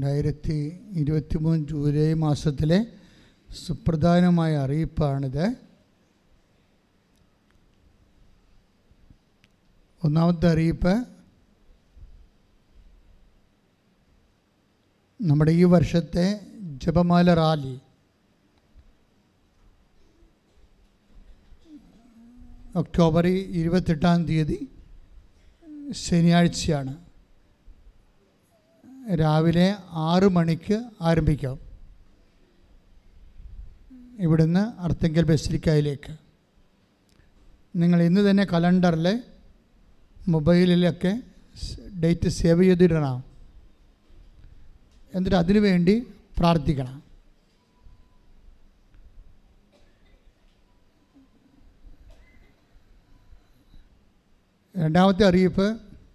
രണ്ടായിരത്തി ഇരുപത്തി മൂന്ന് ജൂലൈ മാസത്തിലെ സുപ്രധാനമായ അറിയിപ്പാണിത് ഒന്നാമത്തെ അറിയിപ്പ് നമ്മുടെ ഈ വർഷത്തെ ജപമാല റാലി ഒക്ടോബർ ഇരുപത്തെട്ടാം തീയതി ശനിയാഴ്ചയാണ് രാവിലെ ആറ് മണിക്ക് ആരംഭിക്കാം ഇവിടുന്ന് അർത്തങ്കൽ ബസിലിക്കയിലേക്ക് നിങ്ങൾ ഇന്ന് തന്നെ കലണ്ടറിൽ മൊബൈലിലൊക്കെ ഡേറ്റ് സേവ് ചെയ്തിടണം എന്നിട്ട് അതിനു വേണ്ടി പ്രാർത്ഥിക്കണം രണ്ടാമത്തെ അറിയിപ്പ്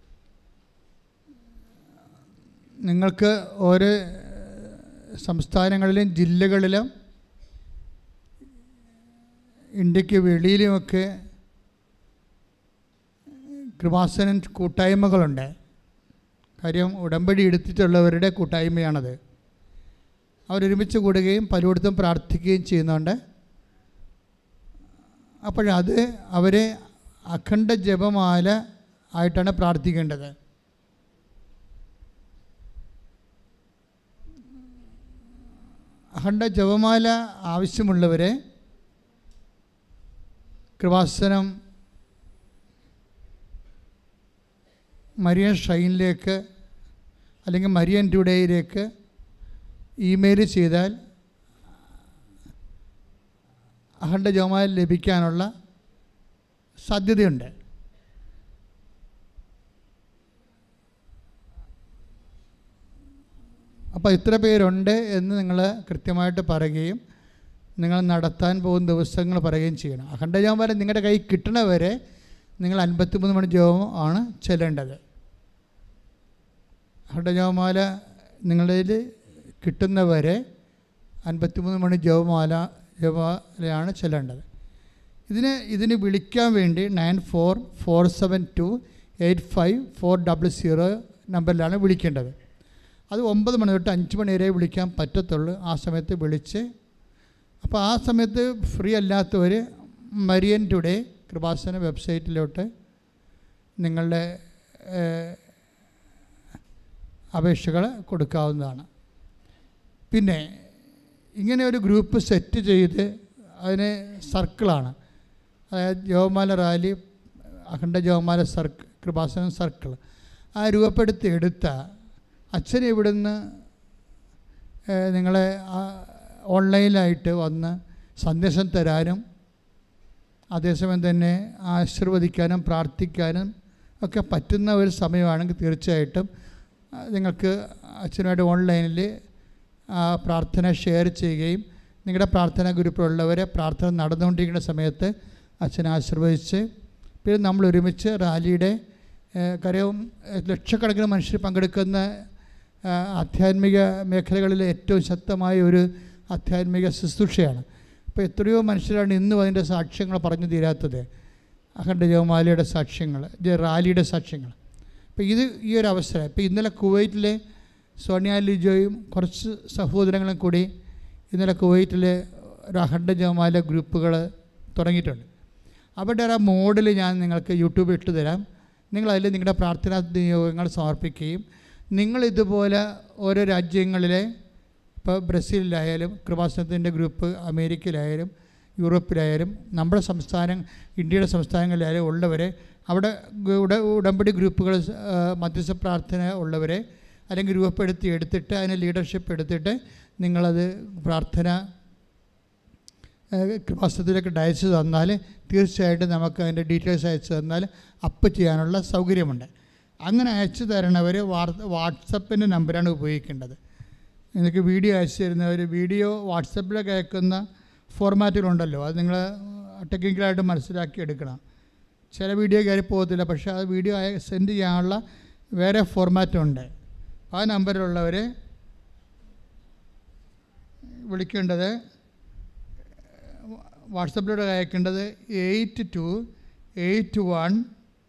നിങ്ങൾക്ക് ഓരോ സംസ്ഥാനങ്ങളിലും ജില്ലകളിലും ഇന്ത്യക്ക് വെളിയിലുമൊക്കെ കൃപാസനൻ കൂട്ടായ്മകളുണ്ട് കാര്യം ഉടമ്പടി എടുത്തിട്ടുള്ളവരുടെ കൂട്ടായ്മയാണത് അവരൊരുമിച്ച് കൂടുകയും പലയിടത്തും പ്രാർത്ഥിക്കുകയും ചെയ്യുന്നുണ്ട് അപ്പോഴത് അവരെ അഖണ്ഡ ജപമാല ആയിട്ടാണ് പ്രാർത്ഥിക്കേണ്ടത് അഖണ്ഡ ജപമാല ആവശ്യമുള്ളവരെ കൃപാസനം മരിയൻ ഷൈനിലേക്ക് അല്ലെങ്കിൽ മരിയൻ ടുഡേയിലേക്ക് ഇമെയിൽ ചെയ്താൽ അഖണ്ഡ ജപമാല ലഭിക്കാനുള്ള സാധ്യതയുണ്ട് അപ്പോൾ ഇത്ര പേരുണ്ട് എന്ന് നിങ്ങൾ കൃത്യമായിട്ട് പറയുകയും നിങ്ങൾ നടത്താൻ പോകുന്ന ദിവസങ്ങൾ പറയുകയും ചെയ്യണം അഖണ്ഡ ജപമാല നിങ്ങളുടെ കൈ കിട്ടണവരെ നിങ്ങൾ അൻപത്തിമൂന്ന് മണി ജപം ആണ് ചെല്ലേണ്ടത് അഖണ്ഡ ജപമാല നിങ്ങളിൽ കിട്ടുന്നവരെ അൻപത്തിമൂന്ന് മണി ജപമാല ജപമാലയാണ് ചെല്ലേണ്ടത് ഇതിന് ഇതിന് വിളിക്കാൻ വേണ്ടി nine four four seven two eight five four double zero നമ്പറിലാണ് വിളിക്കേണ്ടത് അത് ഒമ്പത് മണി തൊട്ട് അഞ്ച് മണി വരെ വിളിക്കാൻ പറ്റത്തുള്ളൂ ആ സമയത്ത് വിളിച്ച് അപ്പോൾ ആ സമയത്ത് ഫ്രീ അല്ലാത്തവർ മരിയൻ ടുഡേ കൃപാസന വെബ്സൈറ്റിലോട്ട് നിങ്ങളുടെ അപേക്ഷകൾ കൊടുക്കാവുന്നതാണ് പിന്നെ ഇങ്ങനെ ഒരു ഗ്രൂപ്പ് സെറ്റ് ചെയ്ത് അതിന് സർക്കിളാണ് അതായത് ജവമാല റാലി അഖണ്ഡ ജവമാല സർക്കിൾ കൃപാസനം സർക്കിൾ ആ രൂപപ്പെടുത്തി എടുത്ത അച്ഛൻ ഇവിടുന്ന് നിങ്ങളെ ഓൺലൈനിലായിട്ട് വന്ന് സന്ദേശം തരാനും അതേസമയം തന്നെ ആശീർവദിക്കാനും പ്രാർത്ഥിക്കാനും ഒക്കെ പറ്റുന്ന ഒരു സമയമാണെങ്കിൽ തീർച്ചയായിട്ടും നിങ്ങൾക്ക് അച്ഛനുമായിട്ട് ഓൺലൈനിൽ പ്രാർത്ഥന ഷെയർ ചെയ്യുകയും നിങ്ങളുടെ പ്രാർത്ഥനാ ഗ്രൂപ്പിലുള്ളവരെ പ്രാർത്ഥന നടന്നുകൊണ്ടിരിക്കുന്ന സമയത്ത് അച്ഛനെ ആശീർവദിച്ച് പിന്നെ നമ്മൾ ഒരുമിച്ച് റാലിയുടെ കാര്യവും ലക്ഷക്കണക്കിന് മനുഷ്യർ പങ്കെടുക്കുന്ന ആധ്യാത്മിക മേഖലകളിലെ ഏറ്റവും ശക്തമായ ഒരു ആധ്യാത്മിക ശുശ്രൂഷയാണ് അപ്പോൾ എത്രയോ മനുഷ്യരാണ് ഇന്നും അതിൻ്റെ സാക്ഷ്യങ്ങൾ പറഞ്ഞു തീരാത്തത് അഖണ്ഡ ജവമാലയുടെ സാക്ഷ്യങ്ങൾ റാലിയുടെ സാക്ഷ്യങ്ങൾ അപ്പോൾ ഇത് ഈ ഒരു അവസരം ഇപ്പോൾ ഇന്നലെ കുവൈറ്റിലെ സോണിയ ലിജോയും കുറച്ച് സഹോദരങ്ങളും കൂടി ഇന്നലെ കുവൈറ്റിലെ ഒരു അഖണ്ഡ ജവമാല ഗ്രൂപ്പുകൾ തുടങ്ങിയിട്ടുണ്ട് അവരുടെ ആ മോഡൽ ഞാൻ നിങ്ങൾക്ക് യൂട്യൂബിൽ ഇട്ട് തരാം നിങ്ങളതിൽ നിങ്ങളുടെ പ്രാർത്ഥനാ നിയോഗങ്ങൾ സമർപ്പിക്കുകയും നിങ്ങൾ ഇതുപോലെ ഓരോ രാജ്യങ്ങളിലെ ഇപ്പോൾ ബ്രസീലിലായാലും കൃപാസനത്തിൻ്റെ ഗ്രൂപ്പ് അമേരിക്കയിലായാലും യൂറോപ്പിലായാലും നമ്മുടെ സംസ്ഥാനം ഇന്ത്യയുടെ സംസ്ഥാനങ്ങളിലായാലും ഉള്ളവരെ അവിടെ ഉട ഉടമ്പടി ഗ്രൂപ്പുകൾ മധ്യസ്ഥ പ്രാർത്ഥന ഉള്ളവരെ അല്ലെങ്കിൽ രൂപപ്പെടുത്തി എടുത്തിട്ട് അതിന് ലീഡർഷിപ്പ് എടുത്തിട്ട് നിങ്ങളത് പ്രാർത്ഥന കൃപാസനത്തിലേക്ക് അയച്ചു തന്നാൽ തീർച്ചയായിട്ടും നമുക്ക് അതിൻ്റെ ഡീറ്റെയിൽസ് അയച്ചു തന്നാൽ അപ്പ് ചെയ്യാനുള്ള സൗകര്യമുണ്ട് അങ്ങനെ അയച്ചു തരണവർ വാട്സപ്പിൻ്റെ നമ്പറാണ് ഉപയോഗിക്കേണ്ടത് നിങ്ങൾക്ക് വീഡിയോ അയച്ചു തരുന്നവർ വീഡിയോ വാട്സപ്പിലൊക്കെ അയക്കുന്ന ഫോർമാറ്റുകളുണ്ടല്ലോ അത് നിങ്ങൾ ടെക്നിക്കലായിട്ട് മനസ്സിലാക്കി എടുക്കണം ചില വീഡിയോ കയറി പോകത്തില്ല പക്ഷേ അത് വീഡിയോ സെൻഡ് ചെയ്യാനുള്ള വേറെ ഫോർമാറ്റുണ്ട് ആ നമ്പറിലുള്ളവർ വിളിക്കേണ്ടത് വാട്സപ്പിലൂടെ അയക്കേണ്ടത് eight two eight one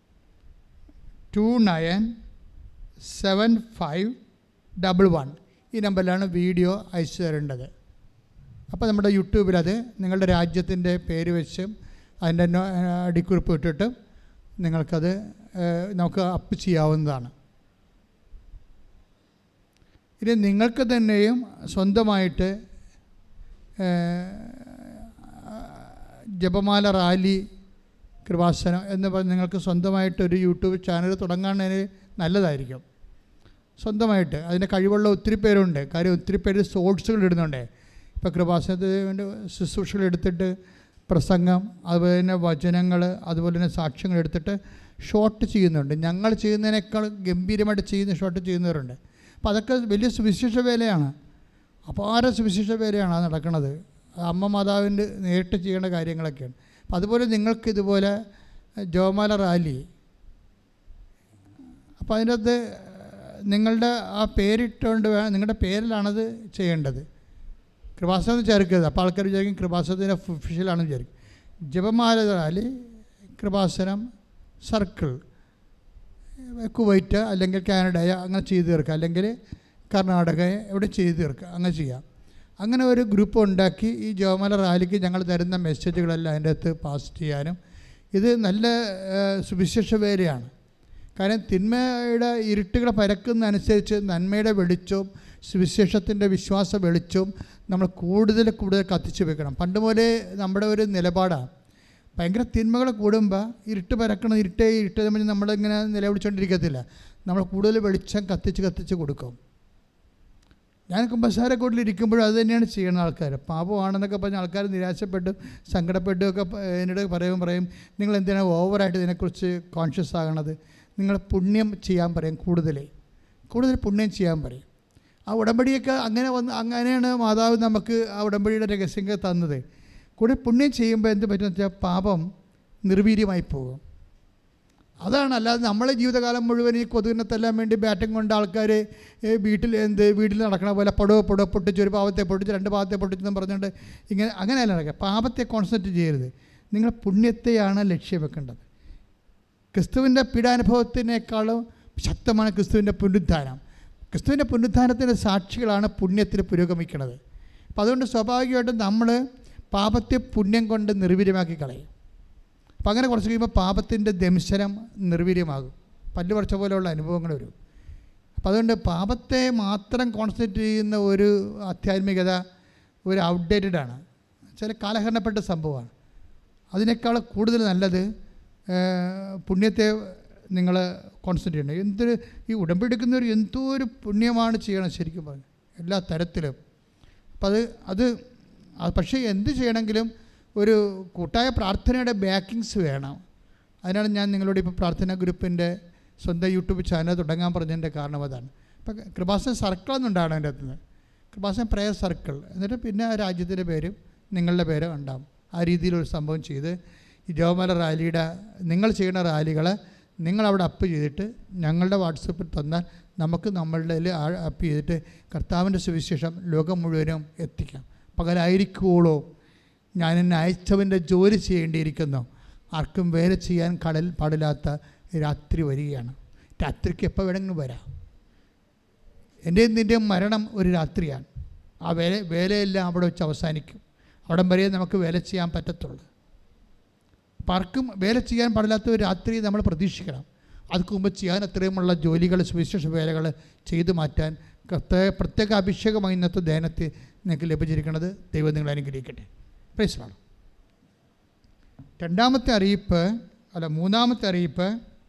two nine seven five double one ഈ നമ്പറിലാണ് വീഡിയോ അയച്ചു തരേണ്ടത് അപ്പോൾ നമ്മുടെ യൂട്യൂബിൽ അത് നിങ്ങളുടെ രാജ്യത്തിൻ്റെ പേര് വെച്ചും അതിൻ്റെ നോ- അടിക്കുറിപ്പ് ഇട്ടിട്ട് നിങ്ങൾക്കത് ഏഹ്, നമുക്ക് അപ്പ് ചെയ്യാവുന്നതാണ് ഇനി നിങ്ങൾക്ക് തന്നെയും സ്വന്തമായിട്ട് ഏഹ്, ജപമാല റാലി കൃപാസനം എന്ന് പറഞ്ഞ് നിങ്ങൾക്ക് സ്വന്തമായിട്ടൊരു യൂട്യൂബ് ചാനൽ തുടങ്ങാനതിന് നല്ലതായിരിക്കും സ്വന്തമായിട്ട് അതിൻ്റെ കഴിവുള്ള ഒത്തിരി പേരുണ്ട് കാര്യം ഒത്തിരി പേര് സോഴ്സുകൾ ഇടുന്നുണ്ട് ഇപ്പോൾ കൃപാസനത്തിന് വേണ്ടി ശുശ്രൂഷകൾ എടുത്തിട്ട് പ്രസംഗം അതുപോലെ തന്നെ വചനങ്ങൾ അതുപോലെ തന്നെ സാക്ഷ്യങ്ങൾ എടുത്തിട്ട് ഷോർട്ട് ചെയ്യുന്നുണ്ട് ഞങ്ങൾ ചെയ്യുന്നതിനേക്കാൾ ഗംഭീരമായിട്ട് ചെയ്യുന്ന ഷോർട്ട് ചെയ്യുന്നവരുണ്ട് അപ്പോൾ അതൊക്കെ വലിയ സുവിശേഷ വേലയാണ് അപാര സുവിശേഷ വേലയാണ് അത് നടക്കുന്നത് അമ്മ മാതാവിൻ്റെ നേരിട്ട് ചെയ്യേണ്ട കാര്യങ്ങളൊക്കെയാണ് അപ്പോൾ അതുപോലെ നിങ്ങൾക്ക് ഇതുപോലെ ജോമാല റാലി അപ്പോൾ അതിനകത്ത് നിങ്ങളുടെ ആ പേരിട്ടുകൊണ്ട് വേണം നിങ്ങളുടെ പേരിലാണത് ചെയ്യേണ്ടത് കൃപാസനം ചേർക്കരുത് അപ്പോൾ ആൾക്കാർ വിചാരിക്കും കൃപാസനത്തിൻ്റെ ഒഫീഷ്യലാണെന്ന് വിചാരിക്കും ജപമാല റാലി കൃപാസനം സർക്കിൾ കുവൈറ്റ് അല്ലെങ്കിൽ കാനഡയ അങ്ങനെ ചെയ്തു തീർക്കുക അല്ലെങ്കിൽ കർണാടക എവിടെ ചെയ്തു തീർക്കുക അങ്ങനെ ചെയ്യാം അങ്ങനെ ഒരു ഗ്രൂപ്പ് ഉണ്ടാക്കി ഈ ജോമല റാലിക്ക് ഞങ്ങൾ തരുന്ന മെസ്സേജുകളെല്ലാം അതിൻ്റെ അകത്ത് പാസ് ചെയ്യാനും ഇത് നല്ല ഏഹ്, സുവിശേഷ വേലയാണ് കാരണം തിന്മയുടെ ഇരുട്ടുകൾ പരക്കുന്നതനുസരിച്ച് നന്മയുടെ വെളിച്ചവും സുവിശേഷത്തിൻ്റെ വിശ്വാസ വെളിച്ചവും നമ്മൾ കൂടുതൽ കൂടുതൽ കത്തിച്ചു വെക്കണം പണ്ട് പോലെ നമ്മുടെ ഒരു നിലപാടാണ് ഭയങ്കര തിന്മകൾ കൂടുമ്പോൾ ഇരുട്ട് പരക്കണം ഇരുട്ടേ ഇരുട്ട് തമ്മിൽ നമ്മളിങ്ങനെ നിലവിളിച്ചുകൊണ്ടിരിക്കത്തില്ല നമ്മൾ കൂടുതൽ വെളിച്ചം കത്തിച്ച് കത്തിച്ച് കൊടുക്കും ഞാൻ കുമ്പസാരക്കൂട്ടിൽ ഇരിക്കുമ്പോഴും അത് തന്നെയാണ് ചെയ്യുന്ന ആൾക്കാർ പാപമാണെന്നൊക്കെ പറഞ്ഞ് ആൾക്കാർ നിരാശപ്പെട്ടും സങ്കടപ്പെട്ടും ഒക്കെ പ- എന്നോട് പറയും പറയും നിങ്ങൾ എന്തിനാണ് ഓവറായിട്ട് ഇതിനെക്കുറിച്ച് കോൺഷ്യസ് ആകണത് നിങ്ങൾ പുണ്യം ചെയ്യാൻ പറയും കൂടുതൽ കൂടുതൽ പുണ്യം ചെയ്യാൻ പറയും ആ ഉടമ്പടിയൊക്കെ അങ്ങനെ വന്ന് അങ്ങനെയാണ് മാതാവ് നമുക്ക് ആ ഉടമ്പടിയുടെ രഹസ്യങ്ങൾ തന്നത് കൂടെ പുണ്യം ചെയ്യുമ്പോൾ എന്ത് പറ്റുമെന്ന് വെച്ചാൽ പാപം നിർവീര്യമായി പോകും അതാണ് അല്ലാതെ നമ്മളെ ജീവിതകാലം മുഴുവൻ ഈ കൊതുകിനെ തല്ലാൻ വേണ്ടി ബാറ്റും കൊണ്ട് ആൾക്കാർ വീട്ടിൽ എന്ത് വീട്ടിൽ നടക്കണ പോലെ പടവ പടവ പൊട്ടിച്ച് ഒരു പാവത്തെ പൊട്ടിച്ച് രണ്ട് പാവത്തെ പൊട്ടിച്ചെന്ന് പറഞ്ഞുകൊണ്ട് ഇങ്ങനെ അങ്ങനെയല്ല നടക്കുക പാപത്തെ കോൺസെൻട്രേറ്റ് ചെയ്യരുത് നിങ്ങൾ പുണ്യത്തെയാണ് ലക്ഷ്യം വെക്കേണ്ടത് ക്രിസ്തുവിൻ്റെ പീഡാനുഭവത്തിനേക്കാളും ശക്തമാണ് ക്രിസ്തുവിൻ്റെ പുനരുദ്ധാനം ക്രിസ്തുവിൻ്റെ പുനരുദ്ധാനത്തിൻ്റെ സാക്ഷികളാണ് പുണ്യത്തിൽ പുരോഗമിക്കുന്നത് അപ്പോൾ അതുകൊണ്ട് സ്വാഭാവികമായിട്ടും നമ്മൾ പാപത്തെ പുണ്യം കൊണ്ട് നിർവീര്യമാക്കി കളയും അപ്പം അങ്ങനെ കുറച്ച് കഴിയുമ്പോൾ പാപത്തിൻ്റെ ദംശനം നിർവീര്യമാകും പല്ല് പറിച്ച പോലെയുള്ള അനുഭവങ്ങൾ വരും അപ്പം അതുകൊണ്ട് പാപത്തെ മാത്രം കോൺസെൻട്രേറ്റ് ചെയ്യുന്ന ഒരു ആധ്യാത്മികത ഒരു ഔട്ട്ഡേറ്റഡ് ആണ് ചില കാലഹരണപ്പെട്ട സംഭവമാണ് അതിനേക്കാൾ കൂടുതൽ നല്ലത് ഏഹ്, പുണ്യത്തെ നിങ്ങൾ കോൺസെൻട്രേറ്റ് ചെയ്യണം എന്തൊരു ഈ ഉടമ്പെടുക്കുന്നവർ എന്തോ ഒരു പുണ്യമാണ് ചെയ്യണം ശരിക്കും പറഞ്ഞു എല്ലാ തരത്തിലും അപ്പം അത് അത് അത് പക്ഷേ എന്ത് ചെയ്യണമെങ്കിലും ഒരു കൂട്ടായ പ്രാർത്ഥനയുടെ ബാക്കിങ്സ് വേണം അതിനാണ് ഞാൻ നിങ്ങളോട് ഇപ്പോൾ പ്രാർത്ഥനാ ഗ്രൂപ്പിൻ്റെ സ്വന്തം യൂട്യൂബ് ചാനൽ തുടങ്ങാൻ പറഞ്ഞതിൻ്റെ കാരണം അതാണ് ഇപ്പം കൃപാസന സർക്കിൾ എന്നുണ്ടാണ് അതിൻ്റെ അകത്തുനിന്ന് കൃപാസന പ്രേയർ സർക്കിൾ എന്നിട്ട് പിന്നെ ആ രാജ്യത്തിൻ്റെ പേരും നിങ്ങളുടെ പേരും ഉണ്ടാവും ആ രീതിയിലൊരു സംഭവം ചെയ്ത് ഈ ജോമല റാലിയുടെ നിങ്ങൾ ചെയ്യുന്ന റാലികൾ നിങ്ങളവിടെ അപ്പ് ചെയ്തിട്ട് ഞങ്ങളുടെ വാട്സപ്പിൽ തന്നാൽ നമുക്ക് നമ്മളുടെ അപ്പ് ചെയ്തിട്ട് കർത്താവിൻ്റെ സുവിശേഷം ലോകം മുഴുവനും എത്തിക്കാം പകലായിരിക്കുവോളോ ഞാൻ എന്നെ അയച്ചവൻ്റെ ജോലി ചെയ്യേണ്ടിയിരിക്കുന്നു ആർക്കും വേല ചെയ്യാൻ കടൽ പാടില്ലാത്ത രാത്രി വരികയാണ് രാത്രിക്ക് എപ്പോൾ വേണമെങ്കിലും വരാം എൻ്റെ നിൻ്റെ മരണം ഒരു രാത്രിയാണ് ആ വേല വേലയെല്ലാം അവിടെ വെച്ച് അവസാനിക്കും അവിടം വരെ നമുക്ക് വേല ചെയ്യാൻ പറ്റത്തുള്ളൂ അപ്പം ആർക്കും വേല ചെയ്യാൻ പാടില്ലാത്ത ഒരു രാത്രി നമ്മൾ പ്രതീക്ഷിക്കണം അതിന് മുമ്പ് ചെയ്യാൻ അത്രയുമുള്ള ജോലികൾ സുവിശേഷ വേലകൾ ചെയ്തു മാറ്റാൻ പ്രത്യേക പ്രത്യേക അഭിഷേകമായി ഇന്നത്തെ ധ്യാനത്തിൽ നിങ്ങൾക്ക് ലഭിച്ചിരിക്കുന്നത് ദൈവം നിങ്ങൾ അനുഗ്രഹിക്കട്ടെ പ്രൈസ്ലാണ് രണ്ടാമത്തെ അറിയിപ്പ് അല്ല മൂന്നാമത്തെ അറിയിപ്പ്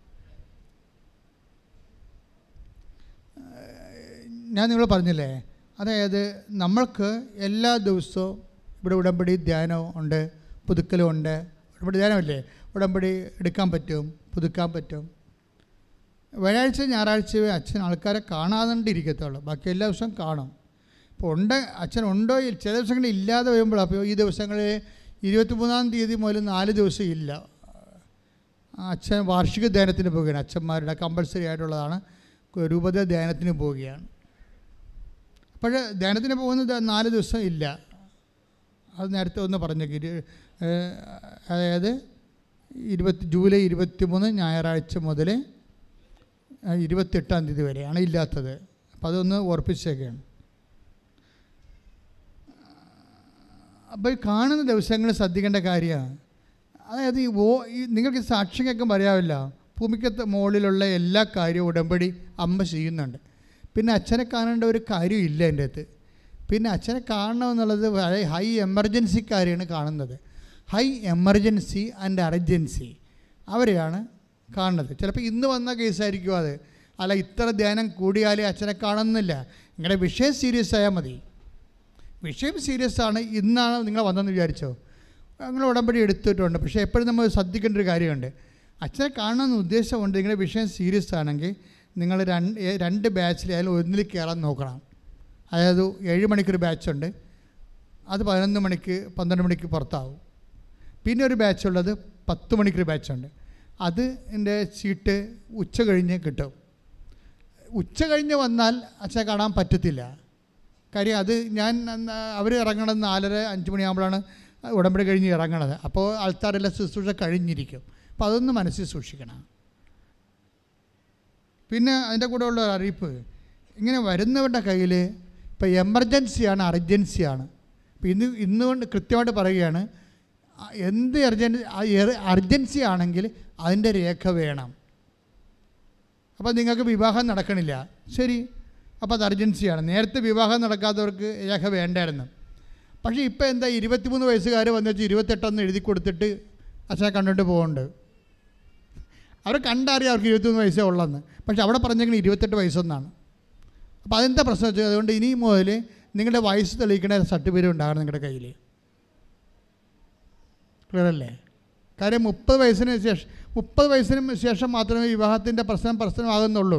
ഞാൻ നിങ്ങൾ പറഞ്ഞില്ലേ അതായത് നമ്മൾക്ക് എല്ലാ ദിവസവും ഇവിടെ ഉടമ്പടി ധ്യാനം ഉണ്ട് പുതുക്കലും ഉണ്ട് ഉടമ്പടി ധ്യാനമല്ലേ ഉടമ്പടി എടുക്കാൻ പറ്റും പുതുക്കാൻ പറ്റും വ്യാഴാഴ്ച ഞായറാഴ്ച അച്ഛൻ ആൾക്കാരെ കാണാതെ ബാക്കി എല്ലാ ദിവസവും കാണും ഇപ്പോൾ ഉണ്ട് അച്ഛൻ ഉണ്ടോ ഇല്ല- ചില ദിവസങ്ങളിൽ ഇല്ലാതെ വരുമ്പോൾ അപ്പോൾ ഈ ദിവസങ്ങളിൽ ഇരുപത്തിമൂന്നാം തീയതി മുതൽ നാല് ദിവസം ഇല്ല ആ അച്ഛൻ വാർഷിക ധ്യാനത്തിന് പോവുകയാണ് അച്ഛന്മാരുടെ കമ്പൾസറി ആയിട്ടുള്ളതാണ് രൂപത ധ്യാനത്തിന് പോവുകയാണ് അപ്പോൾ ധ്യാനത്തിന് പോകുന്നത് നാല് ദിവസം ഇല്ല അത് നേരത്തെ ഒന്ന് പറഞ്ഞു ഇരു ഏഹ് അതായത് ഇരുപത്തി ജൂലൈ ഇരുപത്തി മൂന്ന് ഞായറാഴ്ച മുതൽ ഇരുപത്തെട്ടാം തീയതി വരെയാണ് ഇല്ലാത്തത് അപ്പോൾ അതൊന്ന് ഓർപ്പിച്ചേക്കാണ് അപ്പോൾ ഈ കാണുന്ന ദിവസങ്ങളിൽ ശ്രദ്ധിക്കേണ്ട കാര്യമാണ് അതായത് ഈ ഓ ഈ നിങ്ങൾക്ക് ഈ സാക്ഷ്യം കേൾക്കുമ്പോൾ അറിയാവില്ല ഭൂമിക്കത്ത് മുകളിലുള്ള എല്ലാ കാര്യവും ഉടമ്പടി അമ്മ ചെയ്യുന്നുണ്ട് പിന്നെ അച്ഛനെ കാണേണ്ട ഒരു കാര്യമില്ല എൻ്റെ അടുത്ത് പിന്നെ അച്ഛനെ കാണണമെന്നുള്ളത് വളരെ ഹൈ എമർജൻസി കാര്യമാണ് കാണുന്നത് ഹൈ എമർജൻസി ആൻഡ് അർജൻസി അവരെയാണ് കാണുന്നത് ചിലപ്പോൾ ഇന്ന് വന്ന കേസായിരിക്കും അത് അല്ല ഇത്ര ധ്യാനം കൂടിയാലേ അച്ഛനെ കാണുന്നില്ല നിങ്ങളുടെ വിഷയം സീരിയസ് ആയാൽ മതി വിഷയം സീരിയസ് ആണ് ഇന്നാണ് നിങ്ങൾ വന്നതെന്ന് വിചാരിച്ചോ നിങ്ങൾ ഉടമ്പടി എടുത്തിട്ടുണ്ട് പക്ഷേ എപ്പോഴും നമ്മൾ ശ്രദ്ധിക്കേണ്ട ഒരു കാര്യമുണ്ട് അച്ഛനെ കാണണമെന്ന് ഉദ്ദേശമുണ്ട് നിങ്ങളുടെ വിഷയം സീരിയസ് ആണെങ്കിൽ നിങ്ങൾ രണ്ട് ഏ- രണ്ട് ബാച്ചിലായാലും ഒന്നിൽ കയറാൻ നോക്കണം അതായത് ഏഴ് മണിക്കൊരു ബാച്ചുണ്ട് അത് പതിനൊന്ന് മണിക്ക് പന്ത്രണ്ട് മണിക്ക് പുറത്താവും പിന്നെ ഒരു ബാച്ചുള്ളത് പത്ത് മണിക്കൊരു ബാച്ചുണ്ട് അത് എൻ്റെ സീറ്റ് ഉച്ച കഴിഞ്ഞ് കിട്ടും ഉച്ച കഴിഞ്ഞ് വന്നാൽ അച്ഛനെ കാണാൻ പറ്റത്തില്ല കാര്യം അത് ഞാൻ അവർ ഇറങ്ങണത് നാലര അഞ്ച് മണിയാകുമ്പോഴാണ് ഉടമ്പടി കഴിഞ്ഞ് ഇറങ്ങണത് അപ്പോൾ ആൾക്കാരെല്ലാം ശുശ്രൂഷ കഴിഞ്ഞിരിക്കും അപ്പോൾ അതൊന്ന് മനസ്സിൽ സൂക്ഷിക്കണം പിന്നെ അതിൻ്റെ കൂടെ ഉള്ള ഒരു അറിയിപ്പ് ഇങ്ങനെ വരുന്നവരുടെ കയ്യിൽ ഇപ്പോൾ എമർജൻസിയാണ് അർജൻസിയാണ് അപ്പോൾ ഇന്ന് ഇന്നുകൊണ്ട് കൃത്യമായിട്ട് പറയുകയാണ് ആ എന്ത് അർജൻ അർജൻസി ആണെങ്കിൽ അതിൻ്റെ രേഖ വേണം അപ്പോൾ നിങ്ങൾക്ക് വിവാഹം നടക്കണില്ല ശരി അപ്പോൾ അത് അർജൻസിയാണ് നേരത്തെ വിവാഹം നടക്കാത്തവർക്ക് രേഖ വേണ്ടായിരുന്നു പക്ഷേ ഇപ്പോൾ എന്താ ഇരുപത്തിമൂന്ന് വയസ്സുകാർ വന്നു വെച്ച് ഇരുപത്തെട്ടെന്ന് എഴുതി കൊടുത്തിട്ട് അച്ഛനെ കണ്ടിട്ട് പോകുന്നുണ്ട് അവർ കണ്ടറിയാം അവർക്ക് ഇരുപത്തിമൂന്ന് വയസ്സേ ഉള്ളെന്ന് പക്ഷെ അവിടെ പറഞ്ഞെങ്കിൽ ഇരുപത്തെട്ട് വയസ്സൊന്നാണ് അപ്പോൾ അതെന്താ പ്രശ്നം വെച്ചാൽ അതുകൊണ്ട് ഇനി മുതൽ നിങ്ങളുടെ വയസ്സ് തെളിയിക്കേണ്ട സർട്ടിഫിക്കറ്റ് ഉണ്ടാകണം നിങ്ങളുടെ കയ്യിൽ ക്ലിയർ അല്ലേ കാര്യം മുപ്പത് വയസ്സിന് ശേഷം മുപ്പത് വയസ്സിന് ശേഷം മാത്രമേ വിവാഹത്തിൻ്റെ പ്രശ്നം പ്രശ്നമാകുന്നുള്ളൂ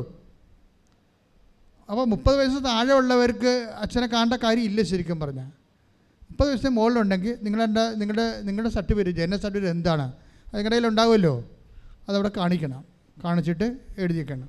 അപ്പോൾ മുപ്പത് വയസ്സ് താഴെ ഉള്ളവർക്ക് അച്ഛനെ കാണേണ്ട കാര്യമില്ല ശരിക്കും പറഞ്ഞാൽ മുപ്പത് വയസ്സിന് മുകളിലുണ്ടെങ്കിൽ നിങ്ങളുടെ നിങ്ങളുടെ നിങ്ങളുടെ സർട്ടിഫിക്കറ്റ് ജനന സർട്ടിഫിക്കറ്റ് എന്താണ് അത് നിങ്ങളുടെ കയ്യിൽ ഉണ്ടാവുമല്ലോ അതവിടെ കാണിക്കണം കാണിച്ചിട്ട് എഴുതിക്കണം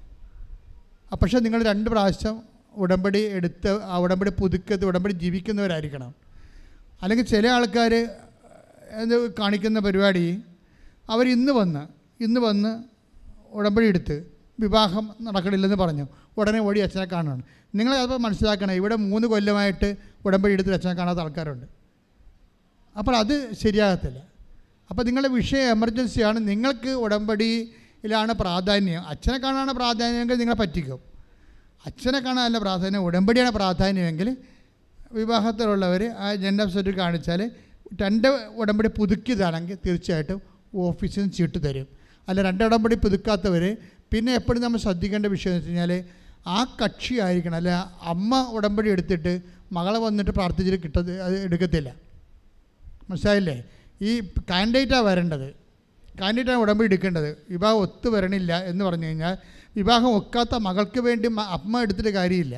ആ പക്ഷേ നിങ്ങൾ രണ്ട് പ്രാവശ്യം ഉടമ്പടി എടുത്ത് ആ ഉടമ്പടി പുതുക്കത്ത് ഉടമ്പടി ജീവിക്കുന്നവരായിരിക്കണം അല്ലെങ്കിൽ ചില ആൾക്കാർ എന്ത് കാണിക്കുന്ന പരിപാടി അവർ ഇന്ന് വന്ന് ഇന്ന് വന്ന് ഉടമ്പടി എടുത്ത് വിവാഹം നടക്കണില്ലെന്ന് പറഞ്ഞു ഉടനെ ഓടി അച്ഛനെ കാണണം നിങ്ങൾ ചിലപ്പോൾ മനസ്സിലാക്കണം ഇവിടെ മൂന്ന് കൊല്ലമായിട്ട് ഉടമ്പടി എടുത്ത് അച്ഛനെ കാണാത്ത ആൾക്കാരുണ്ട് അപ്പോൾ അത് ശരിയാകത്തില്ല അപ്പോൾ നിങ്ങളുടെ വിഷയം എമർജൻസിയാണ് നിങ്ങൾക്ക് ഉടമ്പടിയിലാണ് പ്രാധാന്യം അച്ഛനെ കാണാനാണ് പ്രാധാന്യമെങ്കിൽ നിങ്ങളെ പറ്റിക്കും അച്ഛനെ കാണാനല്ല പ്രാധാന്യം ഉടമ്പടിയാണ് പ്രാധാന്യമെങ്കിൽ വിവാഹത്തിലുള്ളവർ ആ ജെൻഡർ സർട്ടിഫിക്കറ്റ് കാണിച്ചാൽ രണ്ട് ഉടമ്പടി പുതുക്കിയതാണെങ്കിൽ തീർച്ചയായിട്ടും ഓഫീസിൽ നിന്ന് ചീട്ട് തരും അല്ല രണ്ട് ഉടമ്പടി പുതുക്കാത്തവർ പിന്നെ എപ്പോഴും നമ്മൾ ശ്രദ്ധിക്കേണ്ട വിഷയം എന്ന് വെച്ച് കഴിഞ്ഞാൽ ആ കക്ഷി ആയിരിക്കണം അല്ല അമ്മ ഉടമ്പടി എടുത്തിട്ട് മകളെ വന്നിട്ട് പ്രാർത്ഥിച്ചിട്ട് കിട്ടത് അത് എടുക്കത്തില്ല മനസ്സിലായില്ലേ ഈ കാൻഡിഡേറ്റാണ് വരേണ്ടത് കാൻഡിഡേറ്റാണ് ഉടമ്പടി എടുക്കേണ്ടത് വിവാഹം ഒത്തു വരണില്ല എന്ന് പറഞ്ഞു കഴിഞ്ഞാൽ വിവാഹം ഒക്കാത്ത മകൾക്ക് വേണ്ടി മ- അമ്മ എടുത്തിട്ട് കാര്യമില്ല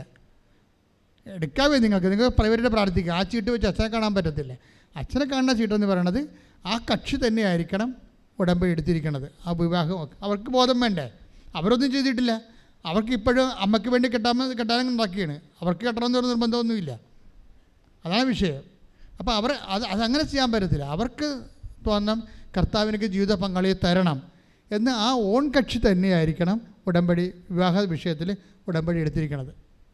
എടുക്കാവേ നിങ്ങൾക്ക് നിങ്ങൾ പ്രൈവറ്റായിട്ട് പ്രാർത്ഥിക്കുക ആ ചീട്ട് വെച്ച് അച്ഛനെ കാണാൻ പറ്റത്തില്ല അച്ഛനെ കാണുന്ന ചീട്ടെന്ന് പറയണത് ആ കക്ഷി തന്നെയായിരിക്കണം ഉടമ്പടി എടുത്തിരിക്കണത് ആ വിവാഹം ഒക്കെ. അവർക്ക് ബോധം വേണ്ടേ അവരൊന്നും ചെയ്തിട്ടില്ല അവർക്ക് ഇപ്പോഴും അമ്മയ്ക്ക് വേണ്ടി കെട്ടാൻ കെട്ടാനും ഉണ്ടാക്കിയാണ് അവർക്ക് കെട്ടണമെന്ന് ഒരു നിർബന്ധമൊന്നുമില്ല അതാണ് വിഷയം അപ്പോൾ അവർ അത് അതങ്ങനെ ചെയ്യാൻ പറ്റത്തില്ല അവർക്ക് തോന്നാം കർത്താവിനക്ക് ജീവിത പങ്കാളിയെ തരണം എന്ന് ആ ഓൺ കക്ഷി തന്നെയായിരിക്കണം ഉടമ്പടി വിവാഹ വിഷയത്തിൽ ഉടമ്പടി എടുത്തിരിക്കുന്നത്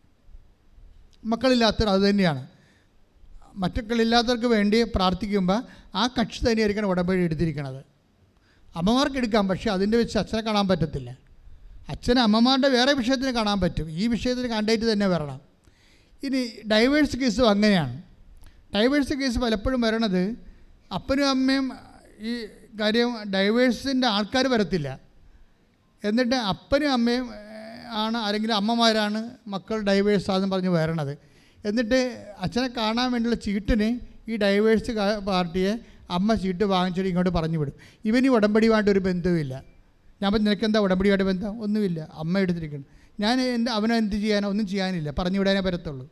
മക്കളില്ലാത്തവർ അത് തന്നെയാണ് മറ്റക്കളില്ലാത്തവർക്ക് വേണ്ടി പ്രാർത്ഥിക്കുമ്പോൾ ആ കക്ഷി തന്നെയായിരിക്കണം ഉടമ്പടി എടുത്തിരിക്കുന്നത് അമ്മമാർക്ക് എടുക്കാം പക്ഷേ അതിൻ്റെ വെച്ച് അച്ഛനെ കാണാൻ പറ്റത്തില്ല അച്ഛനെ അമ്മമാരുടെ വേറെ വിഷയത്തിന് കാണാൻ പറ്റും ഈ വിഷയത്തിന് കണ്ടായിട്ട് തന്നെ വരണം ഇനി ഡൈവേഴ്സ് കേസും അങ്ങനെയാണ് ഡൈവേഴ്സ് കേസ് പലപ്പോഴും വരണത് അപ്പനും അമ്മയും ഈ കാര്യം ഡൈവേഴ്സിൻ്റെ ആൾക്കാർ വരത്തില്ല എന്നിട്ട് അപ്പനും അമ്മയും ഏഹ്, ആണ് ആരെങ്കിലും അമ്മമാരാണ് മക്കൾ ഡൈവേഴ്സ് ആണെന്ന് പറഞ്ഞ് വരണത് എന്നിട്ട് അച്ഛനെ കാണാൻ വേണ്ടിയുള്ള ചീട്ടിന് ഈ ഡൈവേഴ്സ് കാ- പാർട്ടിയെ അമ്മ ചീട്ട് വാങ്ങിച്ചിട്ട് ഇങ്ങോട്ട് പറഞ്ഞു വിടും ഇവന് ഈ ഉടമ്പടിയുമായിട്ട് ഒരു ബന്ധവുമില്ല ഞാൻ പറഞ്ഞു നിനക്ക് എന്താ ഉടമ്പടിയായിട്ട് ബന്ധം ഒന്നുമില്ല അമ്മ എടുത്തിരിക്കണം ഞാൻ എൻ്റെ അവനെ എന്ത് ചെയ്യാനോ ഒന്നും ചെയ്യാനില്ല പറഞ്ഞു വിടാനേ പറ്റത്തുള്ളൂ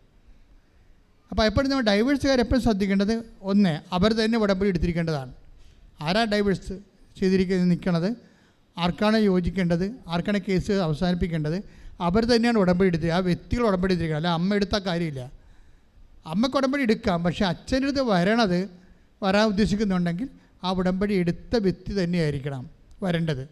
അപ്പോൾ എപ്പോഴും നമ്മൾ ഡൈവേഴ്സുകാർ എപ്പോഴും ശ്രദ്ധിക്കേണ്ടത് ഒന്ന് അവർ തന്നെ ഉടമ്പടി എടുത്തിരിക്കേണ്ടതാണ് ആരാ ഡൈവേഴ്സ് ചെയ്തിരിക്കുന്നത് നിൽക്കണത് ആർക്കാണ് യോജിക്കേണ്ടത് ആർക്കാണ് കേസ് അവസാനിപ്പിക്കേണ്ടത് അവർ തന്നെയാണ് ഉടമ്പടി എടുത്തത് ആ വ്യക്തികൾ ഉടമ്പടി എടുത്തിരിക്കണം അല്ല അമ്മ എടുത്ത കാര്യമില്ല അമ്മക്ക് ഉടമ്പടി എടുക്കാം പക്ഷേ അച്ഛൻ്റെ അടുത്ത് വരണത് വരാൻ ഉദ്ദേശിക്കുന്നുണ്ടെങ്കിൽ ആ ഉടമ്പടി എടുത്ത വ്യക്തി തന്നെയായിരിക്കണം വരേണ്ടത്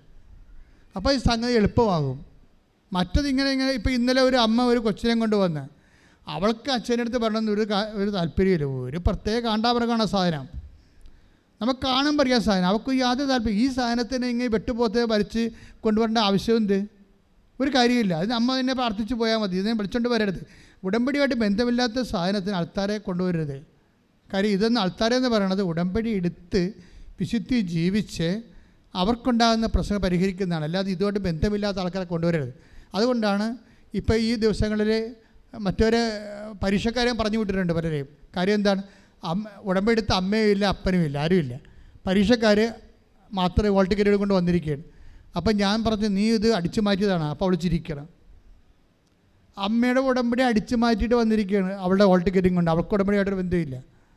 അപ്പോൾ ഈ സംഗതി എളുപ്പമാകും മറ്റത് ഇങ്ങനെ ഇങ്ങനെ ഇപ്പോൾ ഇന്നലെ ഒരു അമ്മ ഒരു കൊച്ചിനെ കൊണ്ട് വന്ന് അവൾക്ക് അച്ഛൻ്റെ അടുത്ത് പറയണമെന്ന് ഒരു കാ- ഒരു താല്പര്യമില്ല ഒരു പ്രത്യേക കാണ്ടാമൃഗമാണ് ആ സാധനം നമുക്ക് കാണുമ്പോൾ അറിയാം സാധനം അവൾക്ക് യാതൊരു താല്പര്യം ഈ സാധനത്തിനെ ഇങ്ങനെ വെട്ടുപോത്തെ വലിച്ച് കൊണ്ടുവരേണ്ട ആവശ്യം എന്ത് ഒരു കാര്യമില്ല അത് അമ്മ തന്നെ പ്രാർത്ഥിച്ച് പോയാൽ മതി ഇതിനെ വിളിച്ചോണ്ട് വരരുത് ഉടമ്പടിയുമായിട്ട് ബന്ധമില്ലാത്ത സാധനത്തിന് ആൾക്കാരെ കൊണ്ടുവരരുത് കാര്യം ഇതൊന്നും ആൾക്കാരെന്ന് പറയണത് ഉടമ്പടി എടുത്ത് വിശുദ്ധി ജീവിച്ച് അവർക്കുണ്ടാകുന്ന പ്രശ്നം പരിഹരിക്കുന്നതാണ് അല്ലാതെ ഇതുമായിട്ട് ബന്ധമില്ലാത്ത ആൾക്കാരെ കൊണ്ടുവരരുത് അതുകൊണ്ടാണ് ഇപ്പോൾ ഈ ദിവസങ്ങളിൽ മറ്റൊരു പരീക്ഷക്കാരെയും പറഞ്ഞു വിട്ടിട്ടുണ്ട് പലരെയും കാര്യം എന്താണ് അമ്മ ഉടമ്പടി എടുത്ത അമ്മയും ഇല്ല അപ്പനും ഇല്ല ആരുമില്ല പരീക്ഷക്കാർ മാത്രമേ വോൾ ടിക്കറ്റ് കൊണ്ട് വന്നിരിക്കുകയാണ് അപ്പം ഞാൻ പറഞ്ഞു നീ ഇത് അടിച്ചു മാറ്റിയതാണ് അപ്പോൾ അവൾ ചിരിക്കണം അമ്മയുടെ ഉടമ്പടി അടിച്ചു മാറ്റിയിട്ട് വന്നിരിക്കുകയാണ് അവളുടെ ഹോൾ ടിക്കറ്റും കൊണ്ട് അവൾക്ക് ഉടമ്പടിയായിട്ടൊരു ബന്ധമില്ല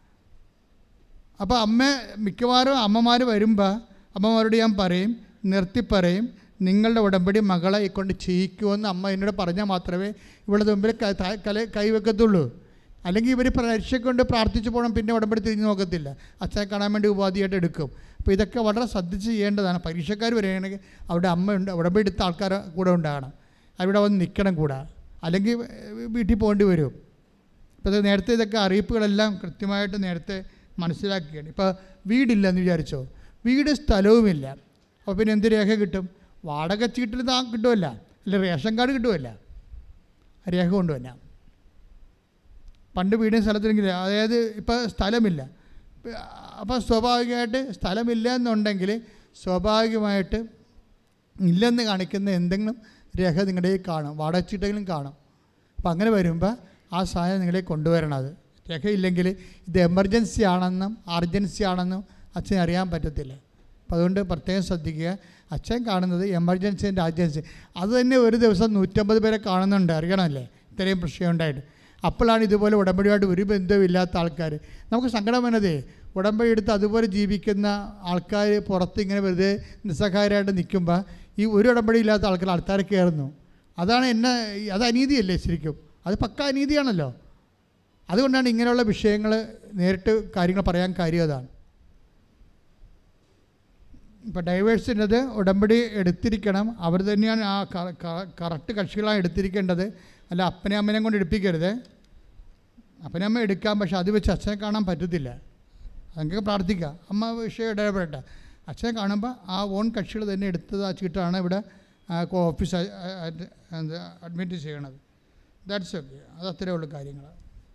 അപ്പോൾ അമ്മ മിക്കവാറും അമ്മമാർ വരുമ്പോൾ അമ്മമാരോട് ഞാൻ പറയും നിർത്തി പറയും നിങ്ങളുടെ ഉടമ്പടി മകളെ കൊണ്ട് ചെയ്യിക്കുമെന്ന് അമ്മ എന്നോട് പറഞ്ഞാൽ മാത്രമേ ഇവളുടെ മുമ്പിൽ ക- ത- കല കൈവെക്കത്തുള്ളൂ അല്ലെങ്കിൽ ഇവർ പരീക്ഷ കൊണ്ട് പ്രാർത്ഥിച്ചു പോകണം പിന്നെ ഉടമ്പടി തിരിഞ്ഞു നോക്കത്തില്ല അച്ഛനെ കാണാൻ വേണ്ടി ഉപാധിയായിട്ട് എടുക്കും അപ്പോൾ ഇതൊക്കെ വളരെ ശ്രദ്ധിച്ച് ചെയ്യേണ്ടതാണ് പരീക്ഷക്കാർ വരികയാണെങ്കിൽ അവിടെ അമ്മയുണ്ട് ഉടമ്പടി എടുത്ത ആൾക്കാർ കൂടെ ഉണ്ടാകണം അവിടെ വന്ന് നിൽക്കണം കൂടെ അല്ലെങ്കിൽ ഏഹ്, വീട്ടിൽ പോകേണ്ടി വരും ഇപ്പോൾ ഇത് നേരത്തെ ഇതൊക്കെ അറിയിപ്പുകളെല്ലാം കൃത്യമായിട്ട് നേരത്തെ മനസ്സിലാക്കുകയാണ് ഇപ്പോൾ വീടില്ലെന്ന് വിചാരിച്ചോ വീട് സ്ഥലവുമില്ല അപ്പോൾ പിന്നെ എന്ത് രേഖ കിട്ടും വാടക ചീട്ടിൽ താ കിട്ടുമല്ല അല്ല റേഷൻ കാർഡ് കിട്ടുമല്ല രേഖ കൊണ്ടുവരാം പണ്ട് വീടും സ്ഥലത്തിനെങ്കിൽ അതായത് ഇപ്പോൾ സ്ഥലമില്ല അപ്പോൾ സ്വാഭാവികമായിട്ട് സ്ഥലമില്ല എന്നുണ്ടെങ്കിൽ സ്വാഭാവികമായിട്ട് ഇല്ലെന്ന് കാണിക്കുന്ന എന്തെങ്കിലും രേഖ നിങ്ങളുടെ കയ്യിൽ കാണും വാടക ചീട്ടെങ്കിലും കാണും അപ്പം അങ്ങനെ വരുമ്പോൾ ആ സാധനം നിങ്ങളെ കൊണ്ടുവരണം അത് രേഖയില്ലെങ്കിൽ ഇത് എമർജൻസി ആണെന്നും അർജൻസി ആണെന്നും അച്ഛൻ അറിയാൻ പറ്റത്തില്ല അപ്പോൾ അതുകൊണ്ട് പ്രത്യേകം ശ്രദ്ധിക്കുക അച്ഛൻ കാണുന്നത് എമർജൻസിൻ്റെ അർജൻസി അത് തന്നെ ഒരു ദിവസം നൂറ്റമ്പത് പേരെ കാണുന്നുണ്ട് അറിയണമല്ലേ ഇത്രയും പ്രശ്നം ഉണ്ടായിട്ട് അപ്പോഴാണ് ഇതുപോലെ ഉടമ്പടിയായിട്ട് ഒരു ബന്ധമില്ലാത്ത ആൾക്കാർ നമുക്ക് സങ്കടം വന്നതേ ഉടമ്പടി എടുത്ത് അതുപോലെ ജീവിക്കുന്ന ആൾക്കാർ പുറത്ത് ഇങ്ങനെ വെറുതെ നിസ്സഹായരായിട്ട് നിൽക്കുമ്പോൾ ഈ ഒരു ഉടമ്പടി ഇല്ലാത്ത ആൾക്കാർ ആൾക്കാർ കയറുന്നു അതാണ് എന്നെ അത് അനീതിയല്ലേ ശരിക്കും അത് പക്ക അനീതിയാണല്ലോ അതുകൊണ്ടാണ് ഇങ്ങനെയുള്ള വിഷയങ്ങൾ നേരിട്ട് കാര്യങ്ങൾ പറയാൻ കാര്യം അതാണ് ഇപ്പോൾ ഡൈവേഴ്സിൻ്റെത് ഉടമ്പടി എടുത്തിരിക്കണം അവർ തന്നെയാണ് ആ കറക്റ്റ് കക്ഷികളാണ് എടുത്തിരിക്കേണ്ടത് അല്ല അപ്പനെ അമ്മനെയും കൊണ്ട് എടുപ്പിക്കരുത് അപ്പനെ അമ്മ എടുക്കാം പക്ഷെ അത് വെച്ച് അച്ഛനെ കാണാൻ പറ്റത്തില്ല അതൊക്കെ പ്രാർത്ഥിക്കാം അമ്മ വിഷയം ഇടപെടട്ടെ അച്ഛനെ കാണുമ്പോൾ ആ ഓൺ കക്ഷികൾ തന്നെ എടുത്തതാച്ചിട്ടാണ് ഇവിടെ ഓഫീസ് അഡ്മിറ്റ് ചെയ്യണത് ദാറ്റ്സ് ഓക്കെ അത് അത്രയേ ഉള്ളൂ കാര്യങ്ങൾ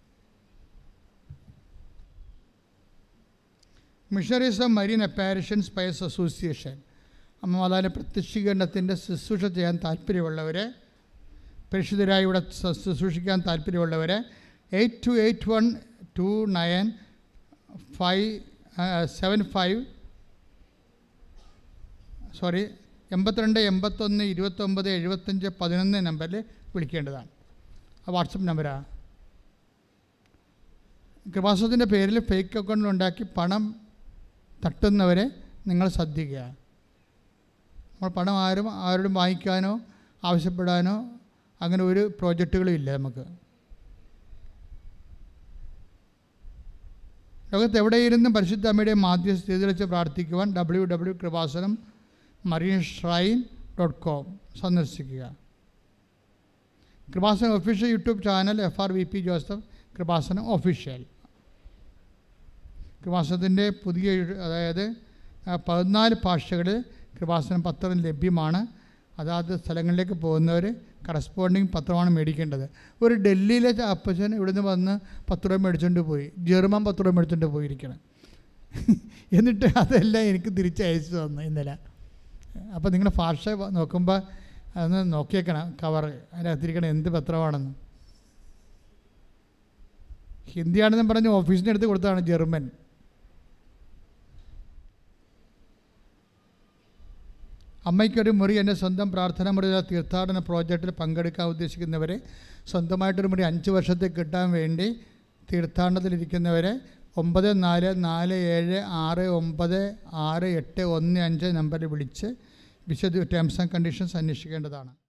missionaries of Marian apparition spice association അമ്മ മാതാവിൻ്റെ പ്രത്യക്ഷീകരണത്തിൻ്റെ ശുശ്രൂഷ ചെയ്യാൻ താല്പര്യമുള്ളവരെ പരിശുദ്ധരായി ഇവിടെ ശ- ശുശ്രൂഷിക്കാൻ താല്പര്യമുള്ളവരെ eight two eight one two nine five seven five sorry എൺപത്തിരണ്ട് എൺപത്തൊന്ന് ഇരുപത്തൊമ്പത് എഴുപത്തഞ്ച് പതിനൊന്ന് നമ്പറിൽ വിളിക്കേണ്ടതാണ് ആ വാട്സപ്പ് നമ്പറാണ് കൃപാസത്തിൻ്റെ പേരിൽ ഫേക്ക് അക്കൗണ്ട് ഉണ്ടാക്കി പണം തട്ടുന്നവരെ നിങ്ങൾ ശ്രദ്ധിക്കുക നമ്മൾ പണം ആരും ആരോടും വാങ്ങിക്കാനോ ആവശ്യപ്പെടാനോ അങ്ങനെ ഒരു പ്രോജക്റ്റുകളും ഇല്ല നമുക്ക് ലോകത്ത് എവിടെയിരുന്നും പരിശുദ്ധ അമ്മയുടെ മാധ്യസ്ഥിതി വെച്ച് പ്രാർത്ഥിക്കുവാൻ W W Kripasanam Marian shrine dot com സന്ദർശിക്കുക Kripasanam official YouTube channel F R V P Joseph Kripasanam official കൃപാസനത്തിൻ്റെ പുതിയ എഴു- അതായത് ആ, പതിനാല് ഭാഷകളിൽ കൃപാസനം പത്രം ലഭ്യമാണ് അതാത് സ്ഥലങ്ങളിലേക്ക് പോകുന്നവർ കറസ്പോണ്ടിങ് പത്രമാണ് മേടിക്കേണ്ടത് ഒരു ഡൽഹിയിലെ അപ്പച്ചൻ ഇവിടുന്ന് വന്ന് പത്ത് രൂപ മേടിച്ചുകൊണ്ട് പോയി ജർമ്മൻ പത്ത് രൂപ മേടിച്ചുകൊണ്ട് പോയിരിക്കണം എന്നിട്ട് അതെല്ലാം എനിക്ക് തിരിച്ചയച്ചു തന്നു ഇന്നലെ അപ്പോൾ നിങ്ങൾ ഭാഷ വ- നോക്കുമ്പോൾ അതൊന്ന് നോക്കിയേക്കണം കവർ അതിനകത്തിരിക്കണം എന്ത് പത്രമാണെന്ന് ഹിന്ദിയാണെന്നും പറഞ്ഞ് ഓഫീസിൻ്റെ അടുത്ത് കൊടുത്തതാണ് ജർമ്മൻ അമ്മയ്ക്കൊരു മുറി എൻ്റെ സ്വന്തം പ്രാർത്ഥന മുറി തീർത്ഥാടന പ്രോജക്റ്റിൽ പങ്കെടുക്കാൻ ഉദ്ദേശിക്കുന്നവരെ സ്വന്തമായിട്ടൊരു മുറി അഞ്ച് വർഷത്തേക്ക് കിട്ടാൻ വേണ്ടി തീർത്ഥാടനത്തിലിരിക്കുന്നവരെ ഒമ്പത് നാല് നാല് ഏഴ് ആറ് ഒമ്പത് ആറ് എട്ട് ഒന്ന് അഞ്ച് നമ്പറിൽ വിളിച്ച് വിശദ ടേംസ് ആൻഡ് കണ്ടീഷൻസ് അന്വേഷിക്കേണ്ടതാണ്